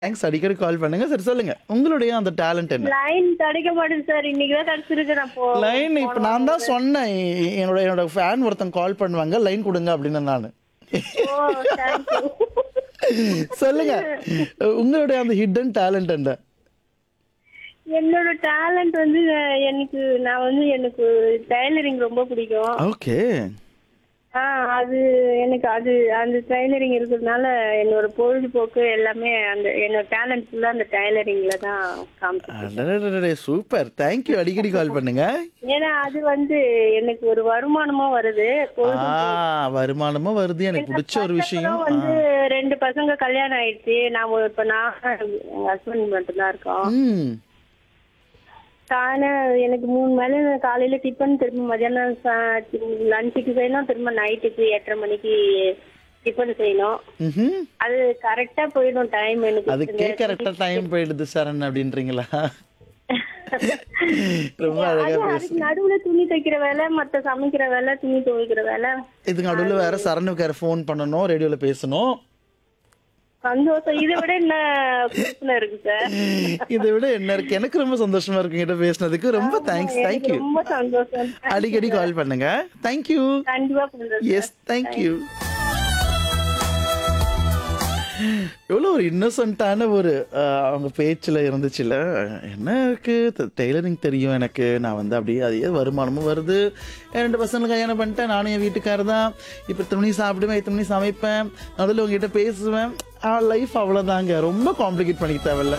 Thanks அடிக்கடி கால் பண்ணுங்க சரி சொல்லுங்க உங்களுடைய அந்த டேலண்ட் என்ன லைன் கிடைக்க மாட்டேது சார் இன்னைக்கு தான் கிடைச்சிருக்கு நான் போ லைன் இப்போ நான் தான் சொன்னேன் எ- என்னோட என்னோட ஃபேன் ஒருத்தன் கால் பண்ணுவாங்க லைன் கொடுங்க அப்படின்னு நான் ஓ தேங்க்யூ சொல்லுங்க உங்களுடைய அந்த ஹிடன் டேலண்ட் என்ன என்னோட டேலண்ட் வந்து அஹ், எனக்கு நான் வந்து எனக்கு டைலரிங் ரொம்ப பிடிக்கும் ஓகே ஆ அது எனக்கு அது அந்த டைலரிங் இருக்கிறதுனால என்னோட பொழுதுபோக்கு எல்லாமே அந்த என்னோட டேலண்ட் ஃபுல்லாக அந்த டைலரிங்ல தான் காமிச்சு சூப்பர் தேங்க்யூ அடிக்கடி கால் பண்ணுங்க ஏன்னா அது வந்து எனக்கு ஒரு வருமானமும் வருது பொழுது- ஆ வருமானமும் வருது எனக்கு பிடிச்ச ஒரு விஷயம் அப்புறம் வந்து ரெண்டு பசங்க கல்யாணம் ஆயிடுச்சு நான் ஒரு- இப்ப நான் எங்க ஹஸ்பண்ட் மட்டும்தான் இருக்கோம் ம் காலை எனக்கு மூணு மேல காலையில டிஃபன் திரும்ப மதியானம் லஞ்சுக்கு செய்யணும் திரும்ப நைட்டுக்கு எட்டரை மணிக்கு டிஃபன் செய்யணும் ம்ஹும். அது கரெக்டா போயிடும் டைம் எனக்கு அதுக்கே கரெக்டா டைம் போயிடுது சரண் அப்படின்றீங்களா ரொம்ப அழகா அது பேசு அதுக்கு நடுவுல துணி தைக்கிற வேலை மத்த சமைக்கிற வேலை துணி துவைக்கிற வேலை இதுக்கு நடுவில் வேற சரணுக்கு வேற ஃபோன் பண்ணணும் ரேடியோல பேசணும் சந்தோஷம் இதை விட என்ன பிரச்சனை இருக்கு சார் இதை விட என்ன இருக்கு எனக்கு ரொம்ப சந்தோஷமா இருக்கு கிட்ட பேசினதுக்கு ரொம்ப தேங்க்ஸ் எனக்கு தேங்க்யூ ரொம்ப சந்தோஷம் அடிக்கடி கால் பண்ணுங்க தேங்க்யூ கண்டிப்பா பண்றேன் எஸ் தேங்க்யூ எவ்வளோ ஒரு இன்னசென்ட்டான ஒரு அஹ், அவங்க பேச்சில் இருந்துச்சுல என்ன இருக்கு டெய்லரிங் தெரியும் எனக்கு நான் வந்து அப்படியே அதே வருமானமும் வருது என் ரெண்டு பசங்களுக்கு கல்யாணம் பண்ணிட்டேன் நானும் என் வீட்டுக்காரர் தான் இப்போ இத்தனை மணி சாப்பிடுவேன் இத்தனை மணி சமைப்பேன் அதில் உங்ககிட்ட பேசுவேன் லைஃப் அவ்வளோதாங்க ரொம்ப காம்ப்ளிகேட் பண்ணிக்க தேவையில்ல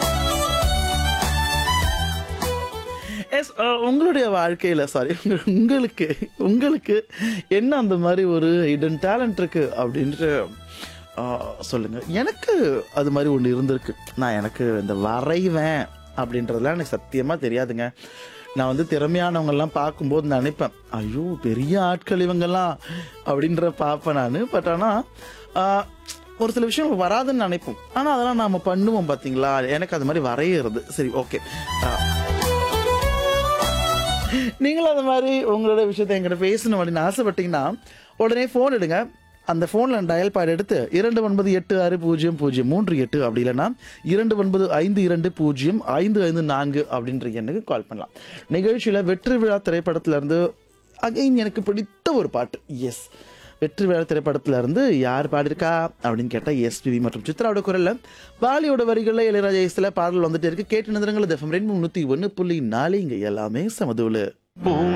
எஸ் உங்களுடைய வாழ்க்கையில் சாரி உங்களுக்கு உங்களுக்கு என்ன அந்த மாதிரி ஒரு ஹிடன் டேலண்ட் இருக்கு அப்படின்ட்டு அஹ், சொல்லுங்க எனக்கு அது மாதிரி ஒன்று இருந்திருக்கு நான் எனக்கு இந்த வரைவேன் அப்படின்றதுலாம் எனக்கு சத்தியமாக தெரியாதுங்க நான் வந்து திறமையானவங்கெல்லாம் பார்க்கும்போது நான் நினைப்பேன் ஐயோ பெரிய ஆட்கள் இவங்கெல்லாம் அப்படின்ற பார்ப்பேன் நான் பட் ஆனால் ஒரு சில விஷயம் வராதுன்னு நினைப்போம் ஆனால் அதெல்லாம் நாம பண்ணுவோம் பார்த்தீங்களா எனக்கு அது மாதிரி வரையிறது சரி ஓகே நீங்களும் அந்த மாதிரி உங்களோட விஷயத்தை என்கிட்ட பேசணும் அப்படின்னு ஆசைப்பட்டீங்கன்னா உடனே ஃபோன் எடுங்க அந்த ஃபோனில் டயல் பேட் எடுத்து இரண்டு ஒன்பது எட்டு ஆறு பூஜ்ஜியம் பூஜ்ஜியம் மூன்று எட்டு அப்படி இல்லைன்னா இரண்டு ஒன்பது ஐந்து இரண்டு பூஜ்ஜியம் ஐந்து ஐந்து நான்கு அப்படின்ற எண்ணுக்கு கால் பண்ணலாம் நிகழ்ச்சியில் வெற்றி விழா திரைப்படத்துல இருந்து அகைன் எனக்கு பிடித்த ஒரு பாட்டு எஸ் வெற்றி விழா திரைப்படத்துல இருந்து யார் பாடியிருக்கா அப்படின்னு கேட்டால் எஸ்பிவி மற்றும் சித்ராவோட குரல்ல பாலியோட வரிகளில் இளையராஜா இசையில பாடல் வந்துட்டு இருக்கு கேட்டு நிறுவனங்கள் எஃப்எம் ரெண்டு முந்நூற்றி ஒன்று புள்ளி நாலு இங்கே எல்லாமே சமதுவில்